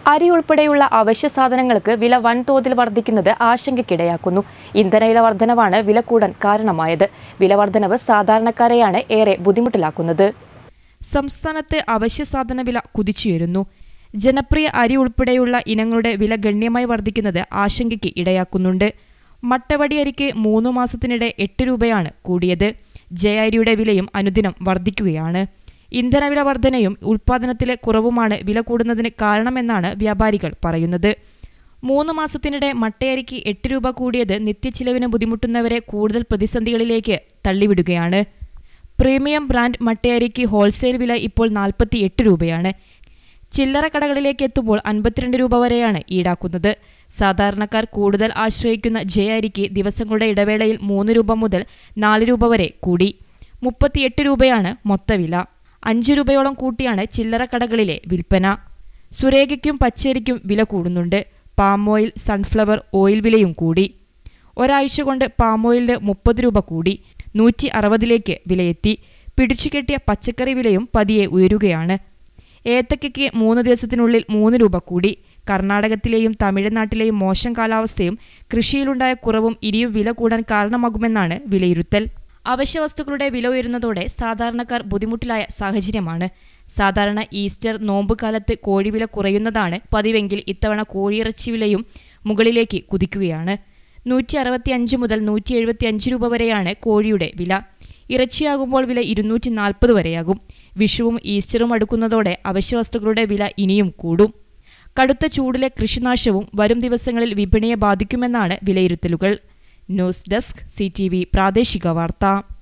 അരി ഉൾപ്പെടെയുള്ള അവശ്യ സാധനങ്ങൾക്ക് വില വൻതോതിൽ വർദ്ധിക്കുന്നത് ആശങ്കയ്ക്കിടയാക്കുന്നു ഇന്ധനവില വർധനവാണ് വില കൂടാൻ കാരണമായത് വില വർധനവ് സാധാരണക്കാരെയാണ് ഏറെ ബുദ്ധിമുട്ടിലാക്കുന്നത് സംസ്ഥാനത്ത് അവശ്യ സാധന വില കുതിച്ചുയരുന്നു ജനപ്രിയ അരി ഉൾപ്പെടെയുള്ള ഇനങ്ങളുടെ വില ഗണ്യമായി വർദ്ധിക്കുന്നത് ആശങ്കയ്ക്ക് ഇടയാക്കുന്നുണ്ട് മട്ടവടി അരിക്ക് മൂന്നു മാസത്തിനിടെ എട്ട് രൂപയാണ് കൂടിയത് ജയ അരിയുടെ വിലയും അനുദിനം വർദ്ധിക്കുകയാണ് ഇന്ധനവില വർധനയും ഉൽപ്പാദനത്തിലെ കുറവുമാണ് വില കൂടുന്നതിന് കാരണമെന്നാണ് വ്യാപാരികൾ പറയുന്നത് മൂന്ന് മാസത്തിനിടെ മട്ടയരിക്ക് എട്ട് രൂപ കൂടിയത് നിത്യച്ചിലവിന് ബുദ്ധിമുട്ടുന്നവരെ കൂടുതൽ പ്രതിസന്ധികളിലേക്ക് തള്ളിവിടുകയാണ് പ്രീമിയം ബ്രാൻഡ് മട്ടയരിക്ക് ഹോൾസെയിൽ വില ഇപ്പോൾ നാൽപ്പത്തി എട്ട് രൂപയാണ് ചില്ലറ കടകളിലേക്ക് എത്തുമ്പോൾ അൻപത്തിരണ്ട് രൂപ വരെയാണ് ഈടാക്കുന്നത് സാധാരണക്കാർ കൂടുതൽ ആശ്രയിക്കുന്ന ജയ അരിക്ക് ദിവസങ്ങളുടെ ഇടവേളയിൽ മൂന്ന് രൂപ മുതൽ നാല് രൂപ വരെ കൂടി മുപ്പത്തിയെട്ട് രൂപയാണ് മൊത്തവില അഞ്ച് രൂപയോളം കൂട്ടിയാണ് ചില്ലറ കടകളിലെ വിൽപ്പന സുരേഖയ്ക്കും പച്ചരിക്കും വില കൂടുന്നുണ്ട് പാം ഓയിൽ സൺഫ്ലവർ ഓയിൽ വിലയും കൂടി ഒരാഴ്ച കൊണ്ട് പാം ഓയിലിന് മുപ്പത് രൂപ കൂടി നൂറ്റി അറുപതിലേക്ക് വിലയെത്തി പിടിച്ചുകെട്ടിയ പച്ചക്കറി വിലയും പതിയെ ഉയരുകയാണ് ഏത്തക്കയ്ക്ക് മൂന്ന് ദിവസത്തിനുള്ളിൽ മൂന്ന് രൂപ കൂടി കർണാടകത്തിലെയും തമിഴ്നാട്ടിലെയും മോശം കാലാവസ്ഥയും കൃഷിയിലുണ്ടായ കുറവും ഇനിയും വില കൂടാൻ കാരണമാകുമെന്നാണ് വിലയിരുത്തൽ അവശ്യവസ്തുക്കളുടെ വില ഉയരുന്നതോടെ സാധാരണക്കാർ ബുദ്ധിമുട്ടിലായ സാഹചര്യമാണ് സാധാരണ ഈസ്റ്റർ നോമ്പ് കാലത്ത് കോഴിവില കുറയുന്നതാണ് പതിവെങ്കിൽ ഇത്തവണ കോഴിയിറച്ചി വിലയും മുകളിലേക്ക് കുതിക്കുകയാണ് നൂറ്റി അറുപത്തി അഞ്ച് മുതൽ നൂറ്റി എഴുപത്തി അഞ്ച് രൂപ വരെയാണ് കോഴിയുടെ വില ഇറച്ചിയാകുമ്പോൾ വില ഇരുന്നൂറ്റി നാൽപ്പത് വരെയാകും വിഷുവും ഈസ്റ്ററും അടുക്കുന്നതോടെ അവശ്യവസ്തുക്കളുടെ വില ഇനിയും കൂടും കടുത്ത ചൂടിലെ കൃഷിനാശവും വരും ദിവസങ്ങളിൽ വിപണിയെ ബാധിക്കുമെന്നാണ് വിലയിരുത്തലുകൾ ന്യൂസ് ഡെസ്ക് സി പ്രാദേശിക വാർത്ത